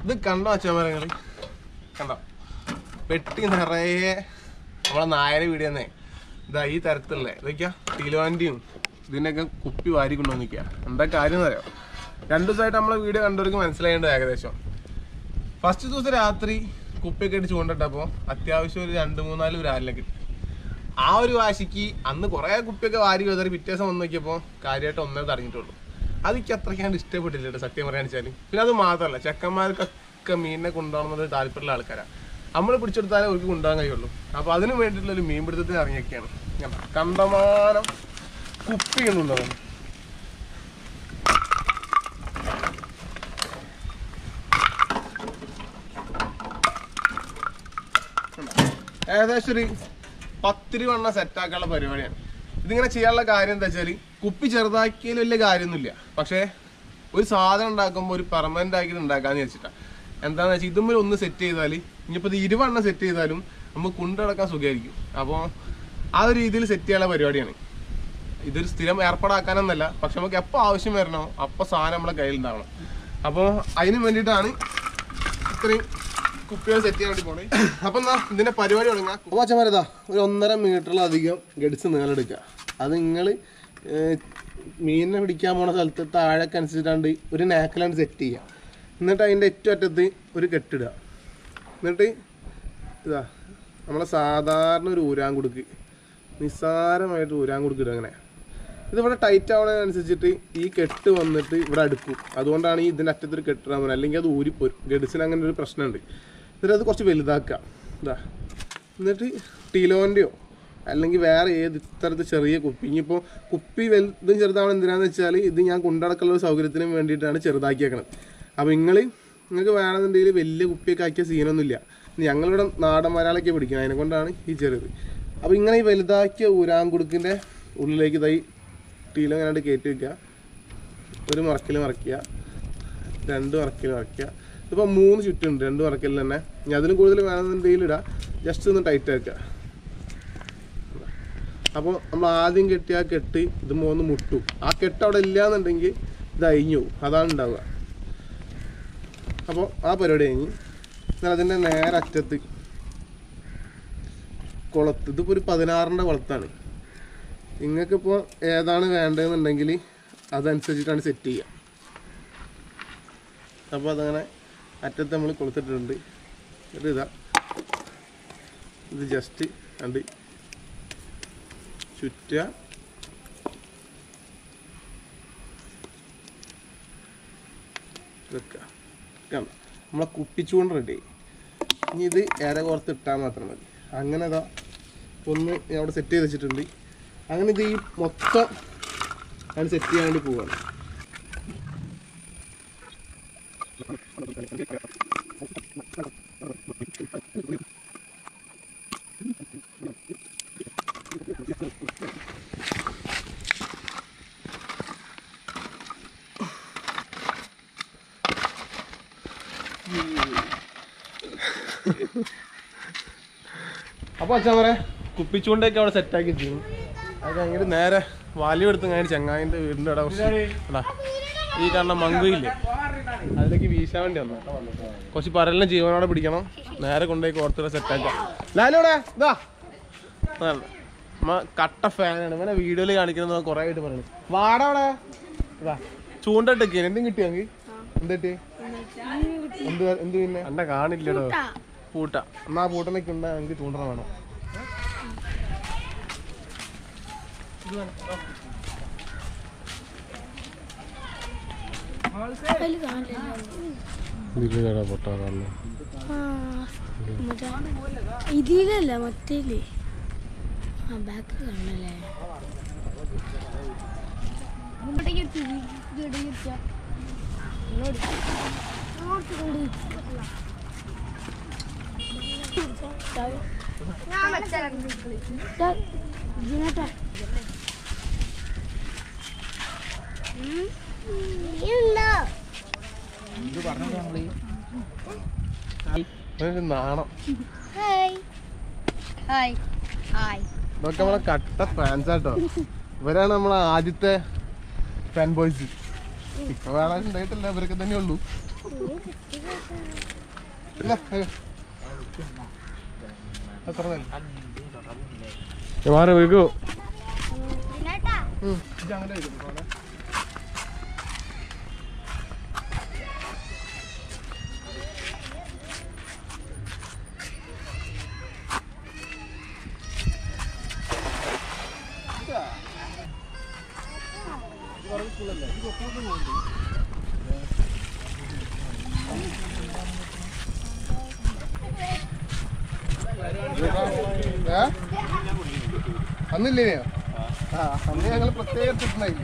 ഇത് കണ്ടോ അച്ഛന്മാരങ്ങള് കണ്ടോ പെട്ടി നിറയെ നമ്മളെ നായര വീഡിയോ തന്നെ ഇതാ ഈ തരത്തിലുള്ള ഇതൊക്കെയാ ടീലോന്റെയും ഇതിനൊക്കെ കുപ്പി വാരി കൊണ്ടുവന്ന് നിൽക്കുക എന്താ കാര്യം എന്നറിയോ രണ്ടു ദിവസമായിട്ട് നമ്മളെ വീഡിയോ കണ്ടവർക്ക് മനസ്സിലായേണ്ടത് ഏകദേശം ഫസ്റ്റ് ദിവസം രാത്രി കുപ്പിയൊക്കെ ഇട്ട് ചൂണ്ടിട്ടപ്പോൾ അത്യാവശ്യം ഒരു രണ്ട് മൂന്നാല് ഒരു ആലിനെ കിട്ടി ആ ഒരു വാശിക്ക് അന്ന് കുറേ കുപ്പിയൊക്കെ വാരി വെതറി പിറ്റേ ദിവസം വന്ന് നോക്കിയപ്പോൾ കാര്യമായിട്ട് ഒന്നേ തടഞ്ഞിട്ടുള്ളൂ അതെനിക്ക് അത്രയ്ക്കാണ്ട് ഇഷ്ടപ്പെട്ടില്ല കേട്ടോ സത്യം പറയാൻ വെച്ചാൽ പിന്നെ അത് മാത്രമല്ല ചെക്കന്മാർക്കൊക്കെ മീനിനെ കൊണ്ടുപോകണമെന്ന് താല്പര്യമുള്ള ആൾക്കാരാണ് നമ്മൾ പിടിച്ചെടുത്താലേ അവർക്ക് കൊണ്ടുപോകാൻ കഴിയുള്ളൂ അപ്പോൾ അതിന് വേണ്ടിയിട്ടുള്ള ഒരു മീൻ പിടുത്തത്തിന് ഇറങ്ങിയൊക്കെയാണ് ഞാൻ കണ്ടമാനം കുപ്പി കൊണ്ടുണ്ടാവും ഏകദേശം ഒരു പത്തിരി വണ്ണ സെറ്റാക്കാനുള്ള പരിപാടിയാണ് ഇതിങ്ങനെ ചെയ്യാനുള്ള കാര്യം എന്താ വെച്ചാൽ കുപ്പി ചെറുതാക്കിയതിൽ വലിയ കാര്യമൊന്നുമില്ല പക്ഷേ ഒരു സാധനം ഉണ്ടാക്കുമ്പോൾ ഒരു പെർമനന്റ് ആക്കിയിട്ട് ഉണ്ടാക്കാന്ന് വെച്ചിട്ടാ എന്താന്ന് വെച്ചാൽ ഇതുമ്പോൾ ഒന്ന് സെറ്റ് ചെയ്താൽ ഇനിയിപ്പോൾ ഇത് ഇരുവണ്ണം സെറ്റ് ചെയ്താലും നമുക്ക് കൊണ്ടുനടക്കാൻ സുഖമായിരിക്കും അപ്പോൾ ആ ഒരു രീതിയിൽ സെറ്റ് ചെയ്യാനുള്ള പരിപാടിയാണ് ഇതൊരു സ്ഥിരം ഏർപ്പാടാക്കാനൊന്നല്ല പക്ഷെ നമുക്ക് എപ്പോൾ ആവശ്യം വരണോ അപ്പോൾ സാധനം നമ്മളെ കയ്യിൽ ഉണ്ടാവണം അപ്പോൾ അതിന് വേണ്ടിയിട്ടാണ് ഇത്രയും കുപ്പികൾ സെറ്റ് ചെയ്യാൻ വേണ്ടി പോണേ അപ്പൊ എന്നാ ഇതിന്റെ പരിപാടി തുടങ്ങാം അച്ഛന്മാരതാ ഒരു ഒന്നര മീറ്ററിലധികം ഗഡിച്ച് നീളെടുക്കുക അത് നിങ്ങൾ മീനിനെ പിടിക്കാൻ പോണ സ്ഥലത്ത് താഴേക്ക് അനുസരിച്ചിട്ടാണ്ട് ഒരു നാക്കിലാണ്ട് സെറ്റ് ചെയ്യുക എന്നിട്ട് അതിൻ്റെ ഏറ്റവും അറ്റത്ത് ഒരു കെട്ടിടുക എന്നിട്ട് ഇതാ നമ്മളെ സാധാരണ ഒരു ഊരാൻ കൊടുക്ക് നിസ്സാരമായിട്ട് ഊരാൻ കൊടുക്കിടുക അങ്ങനെ ഇതിവിടെ ടൈറ്റ് ആവുന്നതിനനുസരിച്ചിട്ട് ഈ കെട്ട് വന്നിട്ട് ഇവിടെ അടുക്കും അതുകൊണ്ടാണ് ഈ ഇതിൻ്റെ അറ്റത്തൊരു കെട്ടിടാൻ പോകുന്നത് അല്ലെങ്കിൽ അത് ഊരിപ്പോരും ഗഡ്സിന് അങ്ങനെ ഒരു പ്രശ്നമുണ്ട് എന്നിട്ട് അത് കുറച്ച് വലുതാക്കുക ഇതാ എന്നിട്ട് ടീലോൻ്റെയോ അല്ലെങ്കിൽ വേറെ ഏത് ഇത്തരത്തിൽ ചെറിയ കുപ്പി ഇനിയിപ്പോൾ കുപ്പി വലുതും ചെറുതാവണം എന്തിനാന്ന് വെച്ചാൽ ഇത് ഞാൻ കൊണ്ടടക്കുള്ള ഒരു സൗകര്യത്തിനും വേണ്ടിയിട്ടാണ് ചെറുതാക്കിയേക്കണത് അപ്പോൾ നിങ്ങൾ നിങ്ങൾക്ക് വേണമെന്നുണ്ടെങ്കിൽ വലിയ കുപ്പിയൊക്കെ ആക്കിയ സീനൊന്നുമില്ല ഞങ്ങളിവിടെ നാടൻ മലയാളൊക്കെ പിടിക്കുന്നത് അതിനെ കൊണ്ടാണ് ഈ ചെറുത് അപ്പോൾ ഇങ്ങനെ ഈ വലുതാക്കിയ ഊരാങ്കുടുക്കിൻ്റെ ഉള്ളിലേക്ക് ഇതായി ടീലോ ഇങ്ങനെ കയറ്റി വെക്കുക ഒരു മറക്കൽ മറക്കുക രണ്ട് മറക്കൽ മറക്കുക ഇതിപ്പോൾ മൂന്ന് ചുറ്റുണ്ട് രണ്ട് മറക്കലിൽ തന്നെ ഇനി അതിലും കൂടുതൽ വേണമെന്നുണ്ടെങ്കിൽ ഇടാം ജസ്റ്റ് ഒന്ന് ടൈറ്റ് ആക്കുക അപ്പോൾ നമ്മൾ ആദ്യം കെട്ടിയ ആ കെട്ട് ഇത് മൂന്ന് മുട്ടു ആ കെട്ട് അവിടെ ഇല്ല എന്നുണ്ടെങ്കിൽ ഇത് അഴിഞ്ഞു പോകും അതാണ് ഉണ്ടാവുക അപ്പോൾ ആ പരിപാടി കഴിഞ്ഞ് എന്നാൽ അതിൻ്റെ നേരെ അറ്റത്ത് കുളത്ത് ഇതിപ്പോൾ ഒരു പതിനാറിൻ്റെ കുളത്താണ് നിങ്ങൾക്കിപ്പോൾ ഏതാണ് വേണ്ടതെന്നുണ്ടെങ്കിൽ അതനുസരിച്ചിട്ടാണ് സെറ്റ് ചെയ്യുക അപ്പോൾ അതങ്ങനെ അറ്റത്ത് നമ്മൾ കൊടുത്തിട്ടുണ്ട് എന്നിട്ട് ഇതാ ഇത് ജസ്റ്റ് കണ്ട് ചുറ്റുക വെക്കുക കണ്ടോ നമ്മളെ കുപ്പിച്ചുകൊണ്ട് റെഡി ഇനി ഇത് ഏറെ പുറത്ത് ഇട്ടാൽ മാത്രം മതി അങ്ങനെ അതാ ഒന്ന് ഞാൻ അവിടെ സെറ്റ് ചെയ്ത് വെച്ചിട്ടുണ്ട് അങ്ങനെ ഇത് ഈ മൊത്തം ആണ് സെറ്റ് ചെയ്യാൻ വേണ്ടി പോവാണ് അപ്പൊ അച്ഛാ പറയാ കുപ്പിച്ചുകൊണ്ടൊക്കെ അവിടെ സെറ്റാക്കി ചെയ്യും അത് കഴിഞ്ഞിട്ട് നേരെ വാല്യം എടുത്ത് കഴിഞ്ഞ് ചങ്ങായിന്റെ വീടിന്റെ അവിടെ കുറച്ച് എടാ, ഈ കാണുന്ന മങ്കുയില്ലേ അതിലേക്ക് വീശാൻ വേണ്ടി വന്നു കുറച്ച് പരലിനെ ജീവനോടെ പിടിക്കണം നേരെ കൊണ്ടുപോയി കോർത്തിടെ സെറ്റാക്കാം ലാലോടെ ഇതാ അതാണ്. നമ്മ കട്ട ഫാനാണ് ഇവനെ വീഡിയോയിൽ കാണിക്കുന്നത് കുറെ ആയിട്ട് പറയുന്നത് വാടവിടെ ഇതാ ചൂണ്ടിട്ടൊക്കെ എന്തും കിട്ടിയെങ്കിൽ എന്തിട്ട് എന്ത് എന്ത് പിന്നെ എന്നെ കാണില്ലടോ പൂട്ട എന്നാ ആ പൂട്ടനൊക്കെ ഉണ്ട് എനിക്ക് ചൂണ്ടണ വേണം ഇതിലല്ല മറ്റേല് ആ ബാക്ക് കാണല്ലേ ഇങ്ങോട്ടേക്ക് എത്തി, ഇങ്ങോട്ടേക്ക് എത്തിയാ. ഇങ്ങോട്ട്. ഇങ്ങോട്ട് കൊണ്ട് ചാവി. ദാ, ഇതിനകത്താ. ഉം. ഇല്ല. ഒരു നാണം ഹായ് ഹായ് ഹായ് ഇതൊക്കെ നമ്മളെ കട്ട ഫാൻസ് ആട്ടോ ഇവരാണ് നമ്മളെ ആദ്യത്തെ ഫാൻ ബോയ്സ് ഇപ്പൊ വേറെ ആരും ഉണ്ടായിട്ടില്ല ഇവരൊക്കെ തന്നെ ഉള്ളൂ ഇല്ല, ഏ. അത്ര തന്നെ. മാറി വിളിക്കൂ ഇതിനേട്ടാ ഉം. ഇത് അങ്ങനെ ഇരിക്കുന്നു, പോലെ. ഏ? അന്നില്ലേ ആ അന്ന് ഞങ്ങൾ പ്രത്യേകം എടുത്തിട്ടുണ്ടായില്ലേ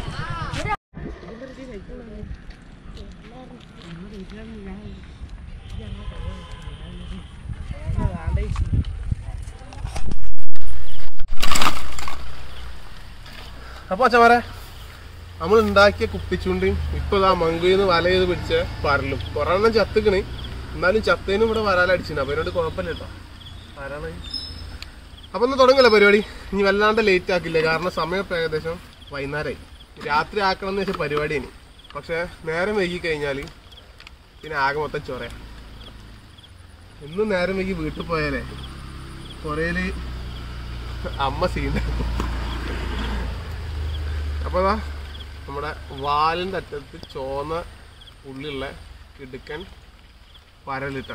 അപ്പൊ അച്ഛന്മാരെ നമ്മൾ ഉണ്ടാക്കിയ കുപ്പിച്ചുണ്ടിയും ഇപ്പൊ ഇതാ മങ്കുയിന്ന് വല ചെയ്ത് പിടിച്ച പരലും കൊറെണ്ണം ചത്തുക്കണ് എന്നാലും ചത്തേനും ഇവിടെ വരാലടിച്ചിട്ടുണ്ട് അപ്പൊ അതിനോട് കുഴപ്പമില്ല കേട്ടോ ആരാണ് അപ്പൊ ഒന്ന് തുടങ്ങല്ലേ പരിപാടി ഇനി വല്ലാണ്ട് ലേറ്റ് ആക്കില്ല കാരണം സമയം ഇപ്പൊ ഏകദേശം വൈകുന്നേരമായി രാത്രി ആക്കണം എന്ന് വെച്ചാൽ പരിപാടി ഇനി പക്ഷെ നേരം വൈകി കഴിഞ്ഞാല് പിന്നെ ആകെ മൊത്തം ചൊറയാ ഇന്നും നേരം വൈകി വീട്ടിൽ പോയാലേ കൊറേല് അമ്മ സീന അപ്പൊ ദാ നമ്മുടെ വാലിന്റെ അറ്റത്ത് ചോന്ന ഉള്ളിലുള്ള ഇടുക്കൻ പരലിട്ടാ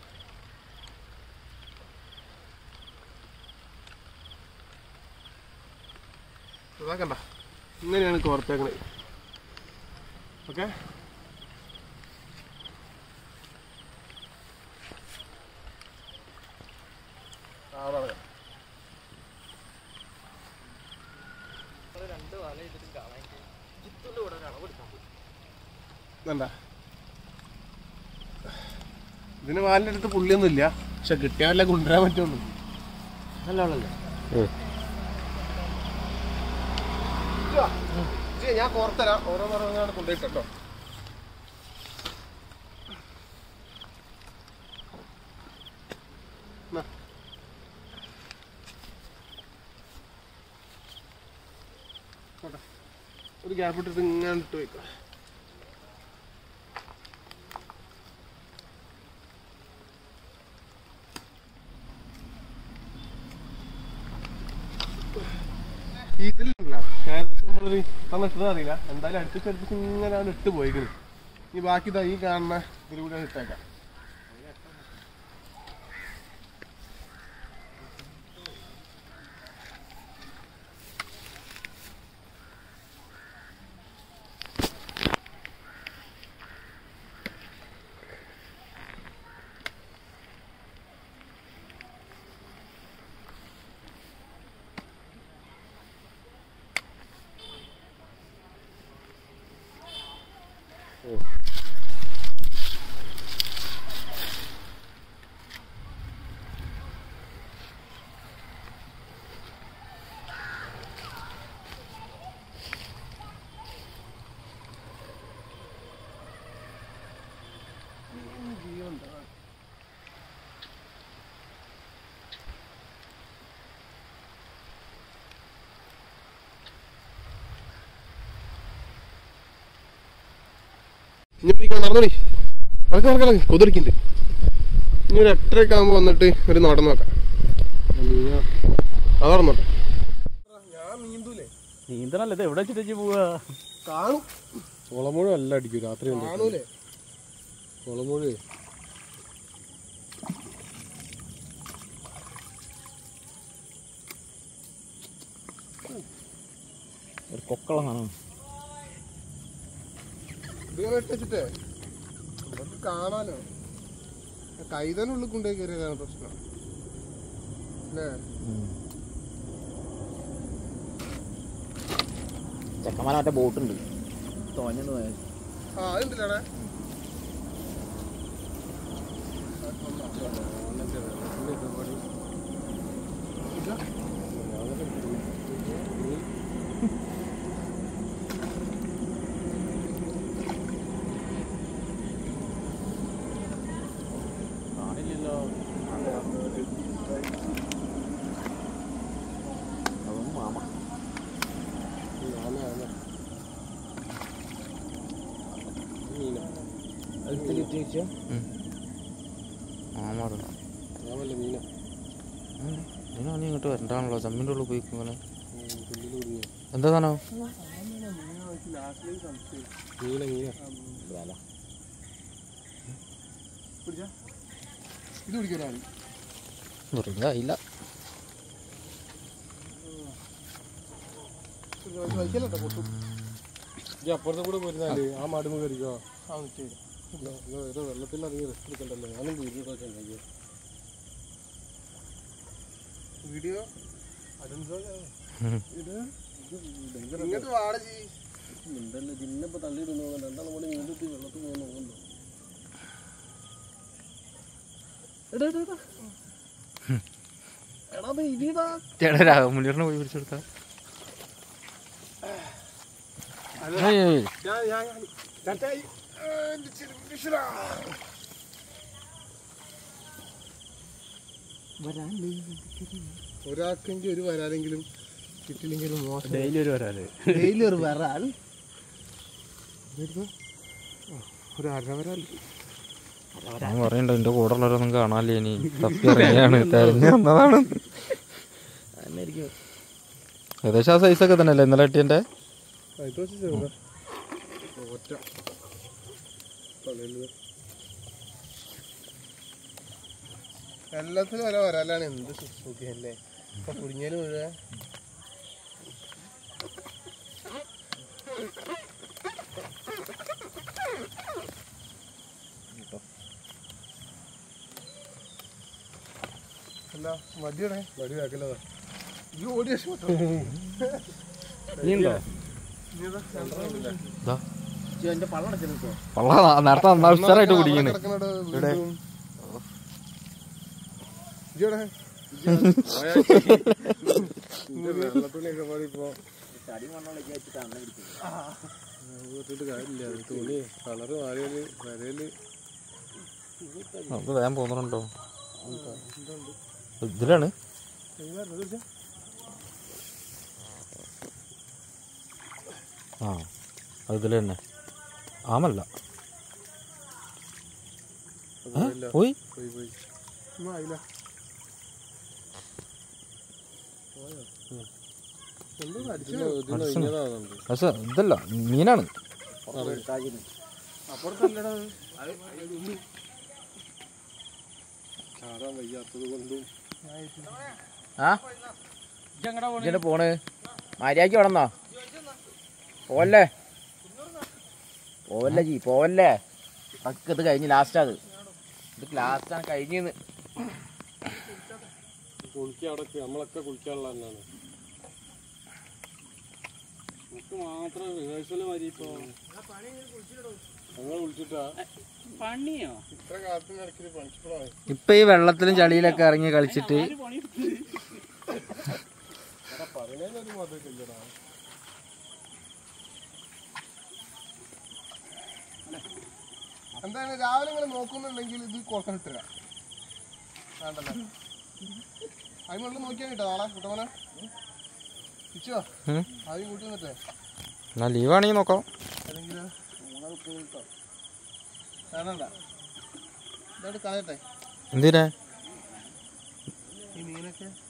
ഇതാക്കണ്ട ഇങ്ങനെയാണ് കോർത്തേക്കണത് ഓക്കെ വേണ്ട ഇതിന് വാലിന്റെ അടുത്ത് പുള്ളിയൊന്നും ഇല്ല പക്ഷെ കിട്ടിയാലേ കൊണ്ടുവരാൻ പറ്റുള്ളൂ ഇതുവാ. ഇത് ഞാൻ കോർത്തരാം ഓരോന്നോരോന്നാണ് കൊണ്ടുപോയിട്ടോ ഒരു ഗ്യാപ്പ് ഇട്ടിട്ട് ഇങ്ങനെ ഇട്ട് വെക്കാം ഇതിലല്ല ഏകദേശം നമ്മളൊരു തന്നിട്ടത് അറിയില്ല എന്തായാലും അടുപ്പിച്ച് അടുപ്പിച്ച് ഇങ്ങനെ അവിടെ ഇട്ട് പോയിക്കണ് ഈ ബാക്കി ഇതാ ഈ കാണുന്ന ഇതിലൂടെ ഇട്ടേക്കാം ഇനി പിടിക്കാൻ നടന്നോടി നടക്ക് നടക്ക് നടക്ക് കൊതിരിക്കുന്നുണ്ട് ഇനി ഒരു എട്ടരയൊക്കെ ആകുമ്പോൾ വന്നിട്ട് ഒരു നോട്ടം നോക്കാം അത് നടന്നോട്ടെ ഞാൻ നീന്തൂലേ നീന്തണല്ലേ ഇത് എവിടെ വെച്ചിട്ട് പോവാ കാണും കുളമുഴ അല്ല അടിക്കും രാത്രി കാണൂലേ കുളമുഴ ഒരു കൊക്കളമാണ് ഇതിങ്ങനെ ഇട്ടുവെച്ചിട്ടേ നമുക്ക് കാണാലോ കൈതനുള്ളിൽ കൊണ്ടുപോയി കയറിയതാണ് പ്രശ്നം അല്ലേ ചെക്കന്മാരെ മറ്റേ ബോട്ടുണ്ട് തോന്നുന്നു ആ അതുണ്ടല്ലേ കാണില്ലല്ലോ അതൊന്നും മാമ വെച്ച് ആമാറ് ഞാനല്ല മീന ഇതിനാണ് ഇങ്ങോട്ട് വരണ്ടാണല്ലോ ചമ്മിൻ്റെ ഉള്ളിൽ പോയി ഇങ്ങനെ പുല്ലിൽ കുടുങ്ങി എന്താ സാധനം മീന മീന ഇത് പിടിക്കാനാണ് വെറുതെ ഇല്ല വൈക്കല്ലോ പൊട്ടും ഈ അപ്പുറത്തെ കൂടെ പോരുന്നാല് ആ മാടുമ്പ് കയറിക്കോ ആ നിൽക്കുക ഏതോ വെള്ളത്തിൽ ഇറങ്ങി റെസ്റ്റ് എടുക്കണ്ടല്ലോ ഞാനും വീഡിയോ ഒക്കെ ഉണ്ടാക്കിയോ വീഡിയോ ഉം. ഇങ്ങോട്ട് വാട ചെയ് ഉണ്ടല്ലോ ജിന്നപ്പോ തള്ളിയിടുന്നു രണ്ടാളും കൂടെ നീന്തിട്ട് വെള്ളത്തിൽ പോകാൻ നോക്കണ്ടോ എടാ അത് ഇടിയടാ ചേട്ടാ രാഘവമുള്ളിയുടെ പോയി പിടിച്ചെടുത്താ ഏയ് ഏയ്. ഞാൻ ഞാൻ ഞാൻ ചട്ടായി എൻ്റെ ചെറുപ്പിശ്ശരാ. ഒരാൾക്കെങ്കിൽ ഒരു വരാലെങ്കിലും കിട്ടില്ലെങ്കിലും മോശം ഡെയിലി ഒരു വരാല് ഡെയിലി ഒരു വരാൽ ഒരു അര വരാൽ ഞാൻ പറയണ്ട എന്റെ കൂടെ ഉള്ളവരൊന്നും കാണാനില്ല ഇനി തപ്പി ഇറങ്ങിയാണ് തെരഞ്ഞു വന്നതാണ് എന്നായിരിക്കും ഏകദേശം ആ സൈസൊക്കെ തന്നെ അല്ലേ ഇന്നലെ കിട്ടിയതിന്റെ ഇത് വെച്ച് ചെറുതാ ഒറ്റ തലയില് എല്ലാത്തിനും ഓരോ വരാലാണ് എന്ത് സുഖല്ലേ ഇപ്പൊ കുടുങ്ങിയാലും മുഴുവൻ അല്ല മടിയുടെ വടി ആക്കലതാ ഈ ഓടി രക്ഷപ്പെട്ടോ നീണ്ടോ ഇതാ എന്റെ പള്ള അടച്ചിട്ടോ പള്ള നേരത്തെ നന്നായിട്ട് കുടിക്കണ് കിടക്കണോട് ഇവിടെ. വീണ്ടും. ഇജ്ജെവിടെ? വെള്ളത്തുള്ളിയൊക്കെ പാടി ഇപ്പൊ തടി മണ്ണോളൊക്കെ വെച്ചിട്ട് അണ്ണ പിടിക്കുന്നത് ഇട്ടിട്ട് കാര്യമില്ല അത് തുണി കളറ് മാറിയാല് വരയില് അത് വേഗം പോകുന്നുണ്ടോ ഇതിലാണ് ആ അത് ഇതില് തന്നെ ആമല്ല ഏ? പോയി പോയി പോയി ഒന്നും ആയില്ല എന്തോ അടിച്ചു പക്ഷെ ഇതല്ല മീനാണ് അപ്പുറത്തല്ലടാ ചാടാൻ വയ്യാത്തത് കൊണ്ടും ആ ഇജ്ജെങ്ങടെ പോണ് മര്യാദക്ക് വിടന്നോ പോവല്ലേ പോവല്ലേ ജി പോവല്ലേ അക്ക് ഇത് കഴിഞ്ഞ് ലാസ്റ്റ് അത് ഇത് ലാസ്റ്റാണ് കഴിഞ്ഞെന്ന് കുളിക്കാൻ അവിടെ നമ്മളൊക്കെ കുളിക്കാനുള്ള തന്നെയാണ് നമുക്ക് മാത്രം റിഹേഴ്സൽ മതി ഇപ്പൊ ഞങ്ങൾ വിളിച്ചിട്ടാ പണിയോ ഇത്ര കാലത്തിനിടയ്ക്ക് പണിച്ചപ്പോഴാണ് ഇപ്പൊ ഈ വെള്ളത്തിലും ചളിയിലൊക്കെ ഇറങ്ങി കളിച്ചിട്ട് പറയണേലൊരു മതമൊക്കെ ഇല്ലടാ എന്താണ് രാവിലെ നിങ്ങൾ നോക്കുന്നുണ്ടെങ്കിൽ ഇത് കൊടുക്കാൻ ഇട്ടുക വേണ്ടല്ലേ അതിനുള്ളിൽ നോക്കിയാൽ കിട്ടോ നാളെ കുട്ടമനെ ഇച്ചോ ഉം. ആദ്യം കൂട്ടി വന്നിട്ടേ എന്നാ ലീവാണെങ്കിൽ നോക്കാം അല്ലെങ്കിൽ വേണ്ട ഇതായിട്ട് കളയട്ടെ എന്തിനാ ഈ മീനൊക്കെ